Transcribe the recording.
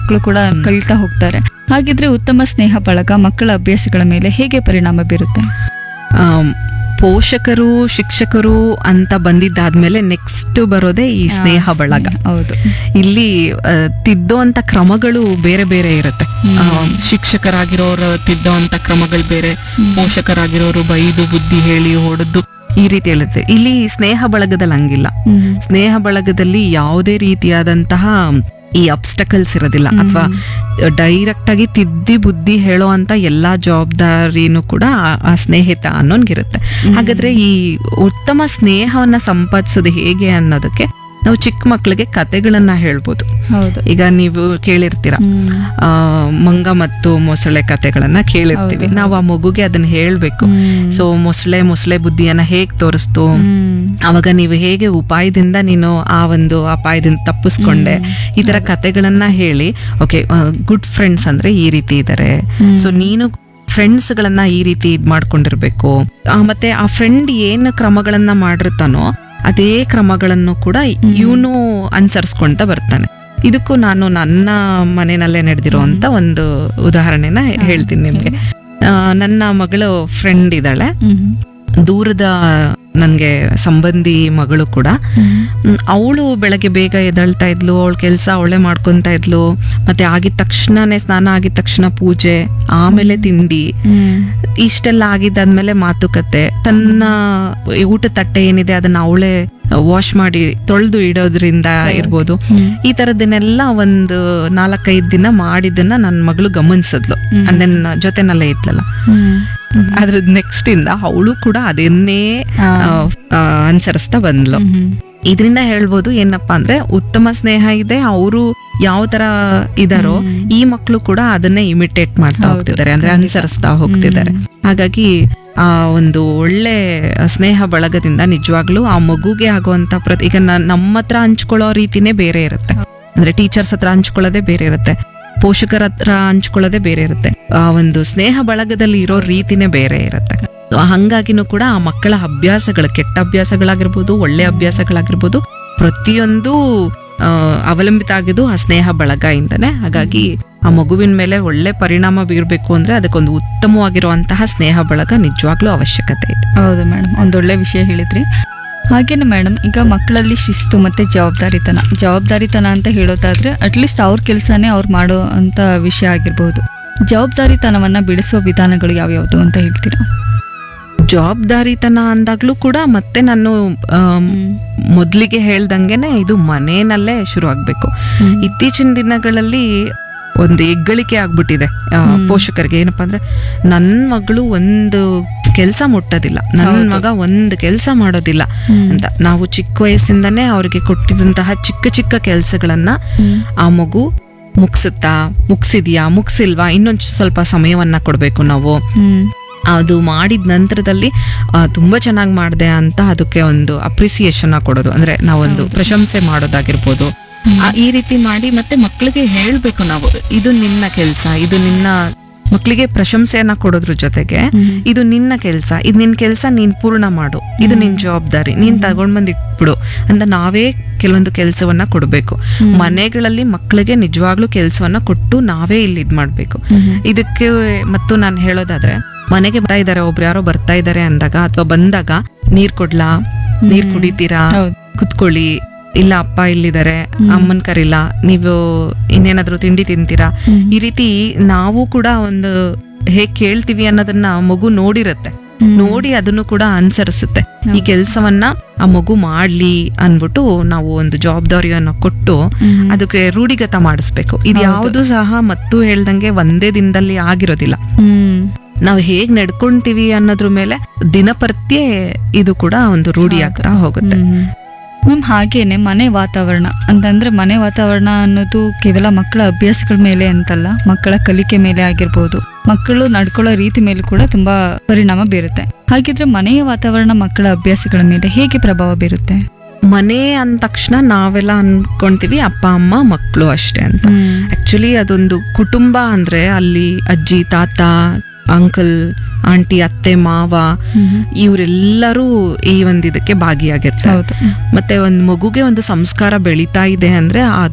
ಮಕ್ಕಳು ಕೂಡ ಕಲಿತಾ ಹೋಗ್ತಾರೆ ಹಾಗಿದ್ರೆ ಉತ್ತಮ ಸ್ನೇಹ ಬಳಗ ಮಕ್ಕಳ ಅಭ್ಯಾಸಗಳ ಮೇಲೆ ಹೇಗೆ ಪರಿಣಾಮ ಬೀರುತ್ತೆ ಆಮ್, ಪೋಷಕರು ಶಿಕ್ಷಕರು ಅಂತ ಬಂದಿದ್ದಾದ್ಮೇಲೆ ನೆಕ್ಸ್ಟ್ ಬರೋದೇ ಈ ಸ್ನೇಹ ಬಳಗ ಹೌದು ಇಲ್ಲಿ ಆ, ತಿದ್ದೋಂತ ಕ್ರಮಗಳು ಬೇರೆ ಬೇರೆ ಇರುತ್ತೆ ಆ, ಶಿಕ್ಷಕರಾಗಿರೋರು ತಿದ್ದೋಂತ ಕ್ರಮಗಳು ಬೇರೆ ಪೋಷಕರಾಗಿರೋರು ಬೈದು ಬುದ್ಧಿ ಹೇಳಿ ಹೊಡೆದು ಈ ರೀತಿ ಹೇಳುತ್ತೆ ಇಲ್ಲಿ ಸ್ನೇಹ ಬಳಗದಲ್ಲಿ ಹಂಗಿಲ್ಲ ಹ್ಮ್. ಸ್ನೇಹ ಬಳಗದಲ್ಲಿ ಯಾವುದೇ ರೀತಿಯಾದಂತಹ ಈ ಅಬ್ಸ್ಟಕಲ್ಸ್ ಇರೋದಿಲ್ಲ ಅಥವಾ ಡೈರೆಕ್ಟ್ ಆಗಿ ತಿದ್ದಿ ಬುದ್ಧಿ ಹೇಳೋ ಅಂತ ಎಲ್ಲಾ ಜವಾಬ್ದಾರಿನೂ ಕೂಡ ಆ- ಆ ಸ್ನೇಹಿತ ಅನ್ನೋನ್ಗಿರುತ್ತೆ ಹಾಗಾದ್ರೆ ಈ ಉತ್ತಮ ಸ್ನೇಹವನ್ನ ಸಂಪಾದಿಸೋದು ಹೇಗೆ ಅನ್ನೋದಕ್ಕೆ ನಾವು ಚಿಕ್ಕ ಮಕ್ಕಳಿಗೆ ಕತೆಗಳನ್ನ ಹೇಳ್ಬೋದು ಹೌದು ಈಗ ನೀವು ಕೇಳಿರ್ತೀರ ಹ್ಮ್. ಆ ಮಂಗ ಮತ್ತು ಮೊಸಳೆ ಕತೆಗಳನ್ನ ಕೇಳಿರ್ತೀವಿ ಹೌದು, ನಾವು ಆ ಮಗುಗೆ ಅದನ್ನ ಹೇಳ್ಬೇಕು ಹ್ಮ್. ಸೊ ಮೊಸಳೆ ಮೊಸಳೆ ಬುದ್ಧಿಯನ್ನ ಹೇಗ್ ತೋರಿಸ್ತು ಹ್ಮ್. ಅವಾಗ ನೀವು ಹೇಗೆ ಉಪಾಯದಿಂದ ನೀನು ಆ ಒಂದು ಅಪಾಯದಿಂದ ತಪ್ಪಿಸ್ಕೊಂಡೆ ಈ ತರ ಕತೆಗಳನ್ನ ಹೇಳಿ ಓಕೆ ಗುಡ್ ಫ್ರೆಂಡ್ಸ್ ಅಂದ್ರೆ ಈ ರೀತಿ ಇದಾರೆ ಸೊ ನೀನು ಫ್ರೆಂಡ್ಸ್ ಗಳನ್ನ ಈ ರೀತಿ ಇದ್ ಮಾಡ್ಕೊಂಡಿರ್ಬೇಕು ಆ, ಮತ್ತೆ ಆ ಫ್ರೆಂಡ್ ಏನು ಕ್ರಮಗಳನ್ನ ಮಾಡಿರ್ತಾನೋ ಅದೇ ಕ್ರಮಗಳನ್ನು ಕೂಡ ಇವನು ಅನುಸರಿಸ್ಕೊಂತ ಬರ್ತಾನೆ ಇದಕ್ಕೂ ನಾನು ನನ್ನ ಮನೆಯಲ್ಲೇ ನಡೆದಿರುವಂತ ಒಂದು ಉದಾಹರಣೆನ ಹೇಳ್ತೀನಿ ನಿಮ್ಗೆ ಆ, ನನ್ನ ಮಗಳು ಫ್ರೆಂಡ್ ಇದ್ದಾಳೆ ಹ್ಮ್. ದೂರದ ನನ್ಗೆ ಸಂಬಂಧಿ ಮಗಳು ಕೂಡ ಅವಳು ಬೆಳಗ್ಗೆ ಬೇಗ ಎದಳ್ತಾ ಇದ್ಲು ಅವಳ ಕೆಲಸ ಅವಳೆ ಮಾಡ್ಕೊಂತ ಇದ್ಲು ಮತ್ತೆ ಆಗಿದ ತಕ್ಷಣನೇ ಸ್ನಾನ ಆಗಿದ ತಕ್ಷಣ ಪೂಜೆ ಆಮೇಲೆ ತಿಂಡಿ ಹ್ಮ್. ಇಷ್ಟೆಲ್ಲ ಆಗಿದ್ದಾದ್ಮೇಲೆ ಮಾತುಕತೆ ತನ್ನ ಊಟ ತಟ್ಟೆ ಏನಿದೆ ಅದನ್ನ ಅವಳೇ ವಾಶ್ ಮಾಡಿ ತೊಳೆದು ಇಡೋದ್ರಿಂದ ಇರ್ಬೋದು ಈ ತರದನ್ನೆಲ್ಲ ಒಂದು ನಾಲ್ಕೈದು ದಿನ ಮಾಡಿದ್ದನ್ನ ನನ್ನ ಮಗಳು ಗಮನಿಸಿದ್ಲು ಅಂಡ್ ದೆನ್ ಜೊತೆನಲ್ಲೇ ಇದ್ಲಲ್ಲ ಹ್ಮ್. ಅದ್ರ ನೆಕ್ಸ್ಟ್ ಇಂದ ಅವಳು ಕೂಡ ಅದನ್ನೇ ಆ. ಆ, ಆ, ಅನುಸರಿಸ್ತಾ ಬಂದ್ಲು ಹ್ಮ್. ಇದರಿಂದ ಹೇಳ್ಬೋದು ಏನಪ್ಪಾ ಅಂದ್ರೆ ಉತ್ತಮ ಸ್ನೇಹ ಇದೆ ಅವರು ಯಾವ ತರ ಇದಾರೋ ಈ ಮಕ್ಕಳು ಕೂಡ ಅದನ್ನೇ ಇಮಿಟೇಟ್ ಮಾಡ್ತಾ ಹೌದು, ಹೋಗ್ತಿದ್ದಾರೆ ಅಂದ್ರೆ ಅನುಸರಿಸ್ತಾ ಹೋಗ್ತಿದ್ದಾರೆ ಹಾಗಾಗಿ ಆ ಒಂದು ಒಳ್ಳೆ ಸ್ನೇಹ ಬಳಗದಿಂದ ನಿಜವಾಗ್ಲೂ ಆ ಮಗುಗೆ ಆಗುವಂತ ಪ್ರತಿ ಈಗ ನ- ನಮ್ಮ ಹತ್ರ ಹಂಚ್ಕೊಳ್ಳೋ ರೀತಿನೇ ಬೇರೆ ಇರುತ್ತೆ ಅಂದ್ರೆ ಟೀಚರ್ಸ್ ಹತ್ರ ಹಂಚ್ಕೊಳ್ಳೋದೇ ಬೇರೆ ಇರುತ್ತೆ ಪೋಷಕರ ಹತ್ರ ಹಂಚ್ಕೊಳ್ಳೋದೇ ಬೇರೆ ಇರುತ್ತೆ ಆ ಒಂದು ಸ್ನೇಹ ಬಳಗದಲ್ಲಿ ಇರೋ ರೀತಿನೇ ಬೇರೆ ಇರುತ್ತೆ So ಹಂಗಾಗಿನೂ ಕೂಡ ಆ ಮಕ್ಕಳ ಅಭ್ಯಾಸಗಳು ಕೆಟ್ಟ ಅಭ್ಯಾಸಗಳಾಗಿರ್ಬೋದು ಒಳ್ಳೆ ಅಭ್ಯಾಸಗಳಾಗಿರ್ಬೋದು ಪ್ರತಿಯೊಂದು ಆ, ಅವಲಂಬಿತ ಆಗಿದ್ದು ಆ ಸ್ನೇಹ ಬಳಗ ಇಂದನೆ ಹಾಗಾಗಿ ಆ ಮಗುವಿನ ಮೇಲೆ ಒಳ್ಳೆ ಪರಿಣಾಮ ಬೀರ್ಬೇಕು ಅಂದ್ರೆ ಅದಕ್ಕೊಂದು ಉತ್ತಮವಾಗಿರುವಂತಹ ಸ್ನೇಹ ಬಳಗ ನಿಜವಾಗ್ಲೂ ಅವಶ್ಯಕತೆ ಇದೆ ಹೌದು ಮೇಡಮ್ ಒಂದೊಳ್ಳೆ ವಿಷಯ ಹೇಳಿದ್ರಿ ಹಾಗೇನೆ ಮೇಡಮ್ ಈಗ ಮಕ್ಕಳಲ್ಲಿ ಶಿಸ್ತು ಮತ್ತೆ ಜವಾಬ್ದಾರಿತನ ಜವಾಬ್ದಾರಿತನ ಅಂತ ಹೇಳೋದಾದ್ರೆ ಅಟ್ಲೀಸ್ಟ್ ಅವ್ರ ಕೆಲಸನೇ ಅವ್ರು ಮಾಡೋ ಅಂತ ವಿಷಯ ಆಗಿರ್ಬೋದು ಜವಾಬ್ದಾರಿತನವನ್ನ ಬೆಳೆಸುವ ವಿಧಾನಗಳು ಯಾವ್ಯಾವುದು ಅಂತ ಹೇಳ್ತೀರಾ ಜವಾಬ್ದಾರಿತನ ಅಂದಾಗ್ಲೂ ಕೂಡ ಮತ್ತೆ ನಾನು ಆಮ್, ಮೊದ್ಲಿಗೆ ಹೇಳ್ದಂಗೆನೆ ಇದು ಮನೆಯಲ್ಲೇ ಶುರು ಆಗ್ಬೇಕು ಇತ್ತೀಚಿನ ದಿನಗಳಲ್ಲಿ ಒಂದು ಹೆಗ್ಗಳಿಕೆ ಆಗ್ಬಿಟ್ಟಿದೆ ಆ, ಪೋಷಕರಿಗೆ ಏನಪ್ಪಾ ಅಂದ್ರೆ ನನ್ ಮಗಳು ಒಂದು ಕೆಲಸ ಮುಟ್ಟೋದಿಲ್ಲ ನನ್ ಮಗ ಒಂದು ಕೆಲಸ ಮಾಡೋದಿಲ್ಲ ಅಂತ ನಾವು ಚಿಕ್ಕ ವಯಸ್ಸಿಂದನೇ ಅವ್ರಿಗೆ ಕೊಟ್ಟಿದಂತಹ ಚಿಕ್ಕ ಚಿಕ್ಕ ಕೆಲಸಗಳನ್ನ ಆ ಮಗು ಮುಗ್ಸುತ್ತಾ ಮುಗ್ಸಿದ್ಯಾ ಮುಗ್ಸಿಲ್ವಾ ಇನ್ನೊಂದು ಸ್ವಲ್ಪ ಸಮಯವನ್ನ ಕೊಡ್ಬೇಕು ನಾವು ಹ್ಮ್ ಅದು ಮಾಡಿದ ನಂತರದಲ್ಲಿ ಆ, ತುಂಬಾ ಚೆನ್ನಾಗಿ ಮಾಡಿದೆ ಅಂತ ಅದಕ್ಕೆ ಒಂದು ಅಪ್ರಿಸಿಯೇಷನ್ ಕೊಡೋದು ಅಂದ್ರೆ ನಾವೊಂದು ಪ್ರಶಂಸೆ ಮಾಡೋದಾಗಿರ್ಬೋದು ಆ, ಈ ರೀತಿ ಮಾಡಿ ಮತ್ತೆ ಮಕ್ಕಳಿಗೆ ಹೇಳ್ಬೇಕು ನಾವು ಇದು ನಿನ್ನ ಕೆಲಸ ಇದು ನಿನ್ನ ಮಕ್ಕಳಿಗೆ ಪ್ರಶಂಸೆಯನ್ನ ಕೊಡೋದ್ರ ಜೊತೆಗೆ ಇದು ನಿನ್ನ ಕೆಲಸ ಇದು ನಿನ್ ಕೆಲಸ ನೀನ್ ಪೂರ್ಣ ಮಾಡು ಇದು ನಿನ್ ಜವಾಬ್ದಾರಿ ನೀನ್ ತಗೊಂಡ್ ಬಂದ್ ಇಟ್ಬಿಡು ಅಂತ ನಾವೇ ಕೆಲವೊಂದು ಕೆಲಸವನ್ನ ಕೊಡ್ಬೇಕು ಮನೆಗಳಲ್ಲಿ ಮಕ್ಕಳಿಗೆ ನಿಜವಾಗ್ಲೂ ಕೆಲಸವನ್ನ ಕೊಟ್ಟು ನಾವೇ ಇಲ್ಲಿ ಇದ್ ಮಾಡ್ಬೇಕು ಇದಕ್ಕೆ ಮತ್ತು ನಾನು ಹೇಳೋದಾದ್ರೆ ಮನೆಗೆ ಬರ್ತಾ ಇದಾರೆ ಒಬ್ರು ಯಾರೋ ಬರ್ತಾ ಇದಾರೆ ಅಂದಾಗ ಅಥವಾ ಬಂದಾಗ ನೀರ್ ಕೊಡ್ಲಾ ನೀರ್ ಕುಡಿತೀರಾ ಹೌದು. ಕುತ್ಕೊಳ್ಳಿ ಇಲ್ಲ ಅಪ್ಪ ಇಲ್ಲಿದ್ದಾರೆ ಅಮ್ಮನ್ ಕರಿಲ್ಲ ನೀವು ಇನ್ನೇನಾದ್ರೂ ತಿಂಡಿ ತಿಂತೀರಾ ಈ ರೀತಿ ನಾವು ಕೂಡ ಒಂದು ಹೇಗ್ ಕೇಳ್ತೀವಿ ಅನ್ನೋದನ್ನ ಮಗು ನೋಡಿರತ್ತೆ ನೋಡಿ ಅದನ್ನು ಕೂಡ ಅನುಸರಿಸುತ್ತೆ ಈ ಕೆಲಸವನ್ನ ಆ ಮಗು ಮಾಡ್ಲಿ ಅನ್ಬಿಟ್ಟು ನಾವು ಒಂದು ಜವಾಬ್ದಾರಿಯನ್ನ ಕೊಟ್ಟು ಅದಕ್ಕೆ ರೂಢಿಗತ ಮಾಡಿಸ್ಬೇಕು ಇದು ಯಾವುದು ಸಹ ಮತ್ತು ಹೇಳ್ದಂಗೆ ಒಂದೇ ದಿನದಲ್ಲಿ ಆಗಿರೋದಿಲ್ಲ ಹ್ಮ್ ನಾವು ಹೇಗ್ ನಡ್ಕೊಂತೀವಿ ಅನ್ನೋದ್ರ ಮೇಲೆ ದಿನಪತ್ಯೆ ಇದು ಕೂಡ ಒಂದು ರೂಢಿ ಆಗ್ತಾ ಹೋಗುತ್ತೆ ಮ್ಯಾಮ್ ಹಾಗೇನೆ ಮನೆ ವಾತಾವರಣ ಅಂತಂದ್ರೆ ಮನೆ ವಾತಾವರಣ ಅನ್ನೋದು ಕೇವಲ ಮಕ್ಕಳ ಅಭ್ಯಾಸಗಳ ಮೇಲೆ ಅಂತಲ್ಲ ಮಕ್ಕಳ ಕಲಿಕೆ ಮೇಲೆ ಆಗಿರ್ಬೋದು ಮಕ್ಕಳು ನಡ್ಕೊಳ್ಳೋ ರೀತಿ ಮೇಲೆ ಕೂಡ ತುಂಬಾ ಪರಿಣಾಮ ಬೀರುತ್ತೆ ಹಾಗಿದ್ರೆ ಮನೆಯ ವಾತಾವರಣ ಮಕ್ಕಳ ಅಭ್ಯಾಸಗಳ ಮೇಲೆ ಹೇಗೆ ಪ್ರಭಾವ ಬೀರುತ್ತೆ ಮನೆ ಅಂದ ತಕ್ಷಣ ನಾವೆಲ್ಲ ಅನ್ಕೊಂತೀವಿ ಅಪ್ಪ ಅಮ್ಮ ಮಕ್ಕಳು ಅಷ್ಟೇ ಅಂತ ಆಕ್ಚುಲಿ ಅದೊಂದು ಕುಟುಂಬ ಅಂದ್ರೆ ಅಲ್ಲಿ ಅಜ್ಜಿ ತಾತ ಅಂಕಲ್ ಆಂಟಿ ಅತ್ತೆ ಮಾವ ಇವರೆಲ್ಲರೂ ಈ ಒಂದು ಇದಕ್ಕೆ ಭಾಗಿಯಾಗಿರ್ತಾರೆ ಹೌದು ಮತ್ತೆ ಒಂದು ಮಗುಗೆ ಒಂದು ಸಂಸ್ಕಾರ ಬೆಳೀತಾ ಇದೆ ಅಂದ್ರೆ ಆ